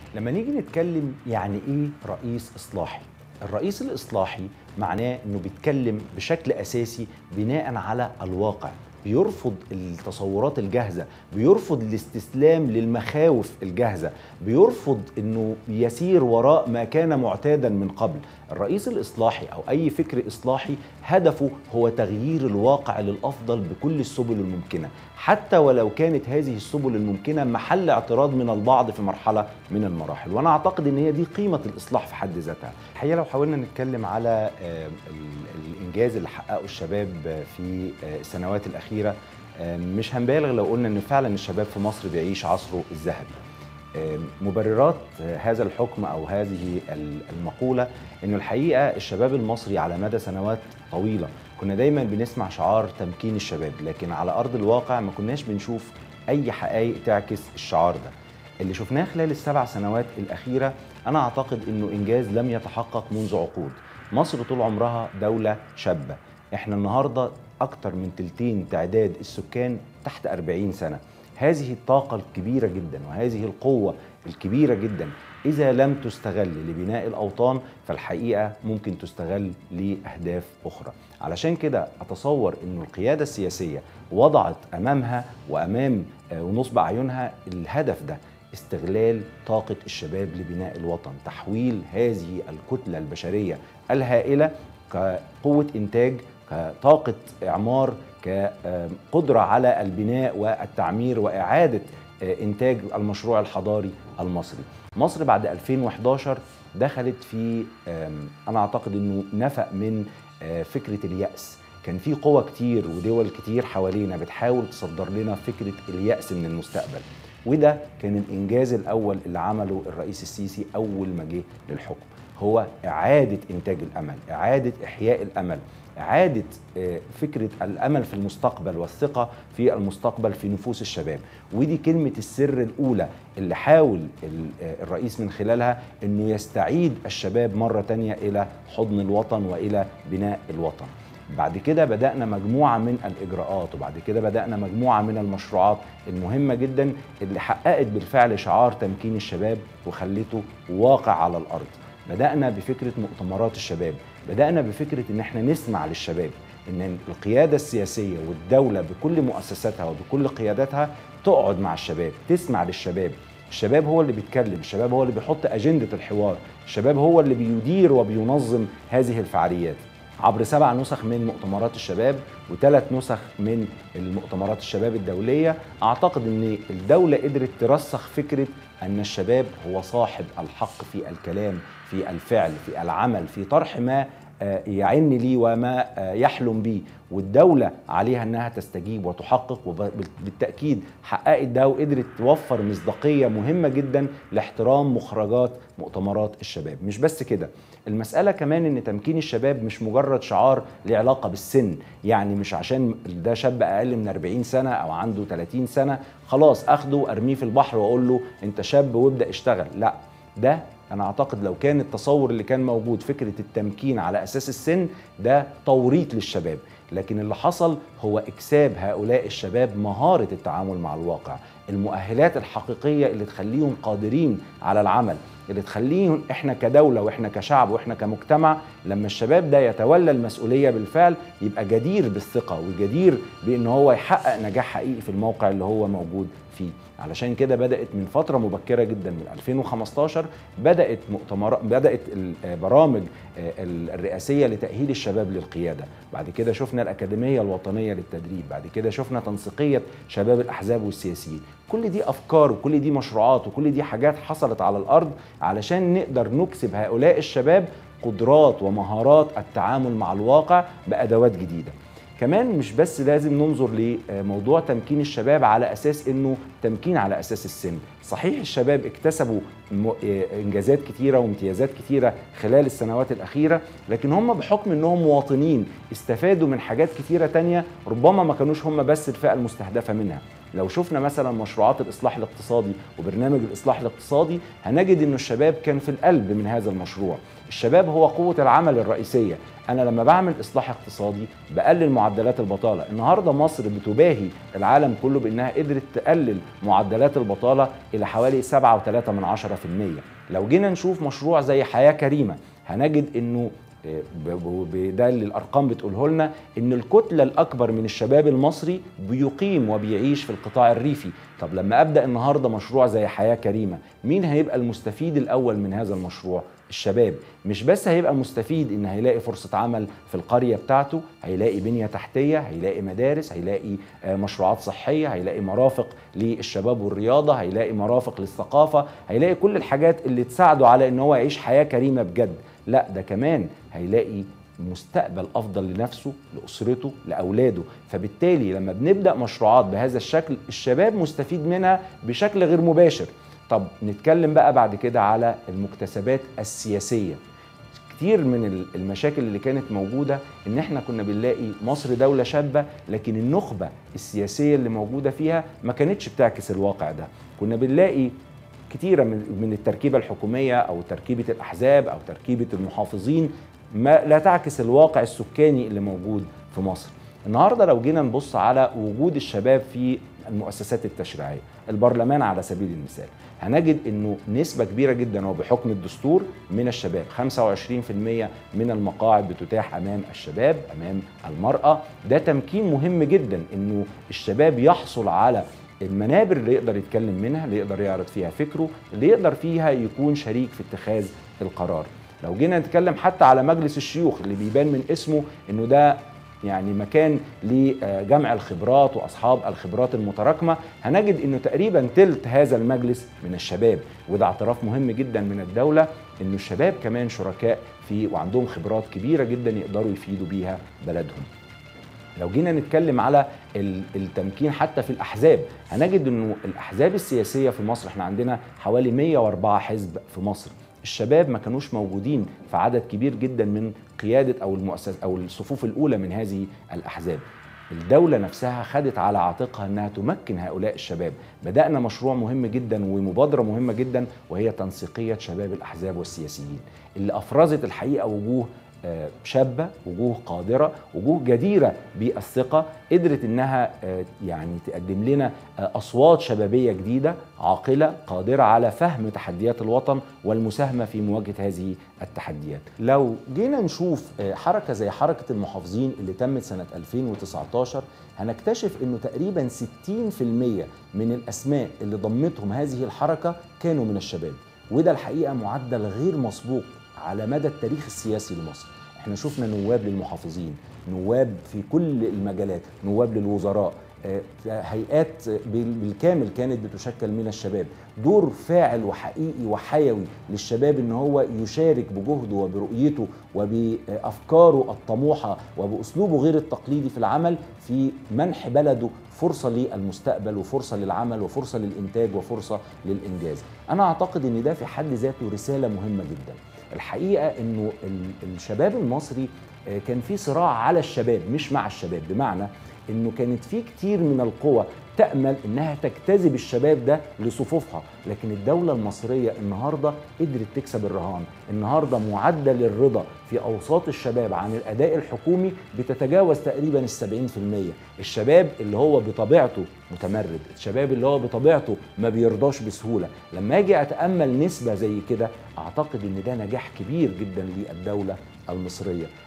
لما نيجي نتكلم يعني ايه رئيس اصلاحي الرئيس الاصلاحي معناه انه بيتكلم بشكل اساسي بناء على الواقع بيرفض التصورات الجاهزه بيرفض الاستسلام للمخاوف الجاهزه بيرفض انه يسير وراء ما كان معتادا من قبل الرئيس الاصلاحي او اي فكر اصلاحي هدفه هو تغيير الواقع للافضل بكل السبل الممكنه حتى ولو كانت هذه السبل الممكنه محل اعتراض من البعض في مرحله من المراحل وانا اعتقد ان هي دي قيمه الاصلاح في حد ذاتها الحقيقه لو حاولنا نتكلم على آه، ال- الانجاز اللي حققه الشباب في آه، السنوات الاخيره آه، مش هنبالغ لو قلنا ان فعلا الشباب في مصر بيعيش عصره الذهبي آه، مبررات آه، هذا الحكم او هذه ال- المقوله انه الحقيقه الشباب المصري على مدى سنوات طويله كنا دايما بنسمع شعار تمكين الشباب لكن على ارض الواقع ما كناش بنشوف اي حقائق تعكس الشعار ده اللي شفناه خلال السبع سنوات الاخيره انا اعتقد انه انجاز لم يتحقق منذ عقود مصر طول عمرها دوله شابه احنا النهارده اكتر من تلتين تعداد السكان تحت 40 سنه هذه الطاقة الكبيرة جدا وهذه القوة الكبيرة جدا إذا لم تستغل لبناء الأوطان فالحقيقة ممكن تستغل لأهداف أخرى علشان كده أتصور أن القيادة السياسية وضعت أمامها وأمام آه، ونصب أعينها الهدف ده استغلال طاقة الشباب لبناء الوطن تحويل هذه الكتلة البشرية الهائلة كقوة إنتاج كطاقة إعمار كقدرة على البناء والتعمير وإعادة آه، إنتاج المشروع الحضاري المصري مصر بعد 2011 دخلت في آم، أنا أعتقد أنه نفق من آه، فكرة اليأس كان في قوى كتير ودول كتير حوالينا بتحاول تصدر لنا فكرة اليأس من المستقبل وده كان الإنجاز الأول اللي عمله الرئيس السيسي أول ما جه للحكم هو إعادة إنتاج الأمل إعادة إحياء الأمل إعادة آه، فكرة الأمل في المستقبل والثقة في المستقبل في نفوس الشباب ودي كلمة السر الأولى اللي حاول ال- آه، الرئيس من خلالها أنه يستعيد الشباب مرة تانية إلى حضن الوطن وإلى بناء الوطن بعد كده بدأنا مجموعة من الإجراءات وبعد كده بدأنا مجموعة من المشروعات المهمة جدا اللي حققت بالفعل شعار تمكين الشباب وخلته واقع على الأرض بدأنا بفكرة مؤتمرات الشباب بدأنا بفكرة إن احنا نسمع للشباب إن القيادة السياسية والدولة بكل مؤسساتها وبكل قياداتها تقعد مع الشباب تسمع للشباب الشباب هو اللي بيتكلم الشباب هو اللي بيحط أجندة الحوار الشباب هو اللي بيدير وبينظم هذه الفعاليات عبر سبع نسخ من مؤتمرات الشباب وثلاث نسخ من المؤتمرات الشباب الدولية أعتقد أن الدولة قدرت ترسخ فكرة أن الشباب هو صاحب الحق في الكلام في الفعل في العمل في طرح ما آه، يعن لي وما آه، يحلم به والدولة عليها أنها تستجيب وتحقق وبالتأكيد حققت ده وقدرت توفر مصداقية مهمة جدا لاحترام مخرجات مؤتمرات الشباب مش بس كده المسألة كمان أن تمكين الشباب مش مجرد شعار له علاقة بالسن يعني مش عشان ده شاب أقل من 40 سنة أو عنده 30 سنة خلاص أخده أرميه في البحر وأقول له أنت شاب وابدأ اشتغل لا ده انا اعتقد لو كان التصور اللي كان موجود فكره التمكين على اساس السن ده توريط للشباب لكن اللي حصل هو اكساب هؤلاء الشباب مهاره التعامل مع الواقع المؤهلات الحقيقيه اللي تخليهم قادرين على العمل اللي تخليهم احنا كدوله واحنا كشعب واحنا كمجتمع لما الشباب ده يتولى المسؤوليه بالفعل يبقى جدير بالثقه وجدير بان هو يحقق نجاح حقيقي في الموقع اللي هو موجود فيه علشان كده بدات من فتره مبكره جدا من 2015 بدات مؤتمرات بدات البرامج الرئاسيه لتاهيل الشباب للقياده بعد كده شفنا الاكاديميه الوطنيه للتدريب بعد كده شفنا تنسيقيه شباب الاحزاب والسياسيين كل دي افكار وكل دي مشروعات وكل دي حاجات حصلت على الارض علشان نقدر نكسب هؤلاء الشباب قدرات ومهارات التعامل مع الواقع بادوات جديده كمان مش بس لازم ننظر لموضوع تمكين الشباب على اساس انه تمكين على اساس السن صحيح الشباب اكتسبوا انجازات كتيره وامتيازات كتيره خلال السنوات الاخيره لكن هم بحكم انهم مواطنين استفادوا من حاجات كتيره تانية ربما ما كانوش هم بس الفئه المستهدفه منها لو شفنا مثلا مشروعات الاصلاح الاقتصادي وبرنامج الاصلاح الاقتصادي هنجد انه الشباب كان في القلب من هذا المشروع الشباب هو قوه العمل الرئيسيه انا لما بعمل اصلاح اقتصادي بقلل معدلات البطاله النهارده مصر بتباهي العالم كله بانها قدرت تقلل معدلات البطاله الى حوالي 7.3 من 10% لو جينا نشوف مشروع زي حياه كريمه هنجد انه ده اللي الارقام بتقوله لنا ان الكتله الاكبر من الشباب المصري بيقيم وبيعيش في القطاع الريفي طب لما ابدا النهارده مشروع زي حياه كريمه مين هيبقى المستفيد الاول من هذا المشروع الشباب مش بس هيبقى مستفيد ان هيلاقي فرصه عمل في القريه بتاعته هيلاقي بنيه تحتيه هيلاقي مدارس هيلاقي مشروعات صحيه هيلاقي مرافق للشباب والرياضه هيلاقي مرافق للثقافه هيلاقي كل الحاجات اللي تساعده على ان هو يعيش حياه كريمه بجد لا ده كمان هيلاقي مستقبل افضل لنفسه لاسرته لاولاده فبالتالي لما بنبدا مشروعات بهذا الشكل الشباب مستفيد منها بشكل غير مباشر طب نتكلم بقى بعد كده على المكتسبات السياسيه كتير من المشاكل اللي كانت موجوده ان احنا كنا بنلاقي مصر دوله شابه لكن النخبه السياسيه اللي موجوده فيها ما كانتش بتعكس الواقع ده كنا بنلاقي كتيره من من التركيبه الحكوميه او تركيبه الاحزاب او تركيبه المحافظين ما لا تعكس الواقع السكاني اللي موجود في مصر النهارده لو جينا نبص على وجود الشباب في المؤسسات التشريعيه البرلمان على سبيل المثال هنجد انه نسبه كبيره جدا وبحكم الدستور من الشباب 25% من المقاعد بتتاح امام الشباب امام المراه ده تمكين مهم جدا انه الشباب يحصل على المنابر اللي يقدر يتكلم منها اللي يقدر يعرض فيها فكره اللي يقدر فيها يكون شريك في اتخاذ القرار لو جينا نتكلم حتى على مجلس الشيوخ اللي بيبان من اسمه انه ده يعني مكان لجمع الخبرات واصحاب الخبرات المتراكمه هنجد انه تقريبا تلت هذا المجلس من الشباب وده اعتراف مهم جدا من الدوله انه الشباب كمان شركاء في وعندهم خبرات كبيره جدا يقدروا يفيدوا بيها بلدهم لو جينا نتكلم على التمكين حتى في الاحزاب هنجد انه الاحزاب السياسيه في مصر احنا عندنا حوالي 104 حزب في مصر الشباب ما كانوش موجودين في عدد كبير جدا من قياده او المؤسسه او الصفوف الاولى من هذه الاحزاب الدولة نفسها خدت على عاتقها انها تمكن هؤلاء الشباب، بدأنا مشروع مهم جدا ومبادرة مهمة جدا وهي تنسيقية شباب الأحزاب والسياسيين، اللي أفرزت الحقيقة وجوه شابه وجوه قادره وجوه جديره بالثقه قدرت انها يعني تقدم لنا اصوات شبابيه جديده عاقله قادره على فهم تحديات الوطن والمساهمه في مواجهه هذه التحديات لو جينا نشوف حركه زي حركه المحافظين اللي تمت سنه 2019 هنكتشف انه تقريبا 60% من الاسماء اللي ضمتهم هذه الحركه كانوا من الشباب وده الحقيقه معدل غير مسبوق على مدى التاريخ السياسي لمصر احنا شفنا نواب للمحافظين نواب في كل المجالات نواب للوزراء هيئات بالكامل كانت بتشكل من الشباب دور فاعل وحقيقي وحيوي للشباب ان هو يشارك بجهده وبرؤيته وبافكاره الطموحه وباسلوبه غير التقليدي في العمل في منح بلده فرصه للمستقبل وفرصه للعمل وفرصه للانتاج وفرصه للانجاز انا اعتقد ان ده في حد ذاته رساله مهمه جدا الحقيقه انه الشباب المصري كان في صراع على الشباب مش مع الشباب بمعنى انه كانت في كتير من القوى تامل انها تجتذب الشباب ده لصفوفها لكن الدوله المصريه النهارده قدرت تكسب الرهان النهارده معدل الرضا في اوساط الشباب عن الاداء الحكومي بتتجاوز تقريبا ال 70% الشباب اللي هو بطبيعته متمرد الشباب اللي هو بطبيعته ما بيرضاش بسهوله لما اجي اتامل نسبه زي كده اعتقد ان ده نجاح كبير جدا للدوله المصريه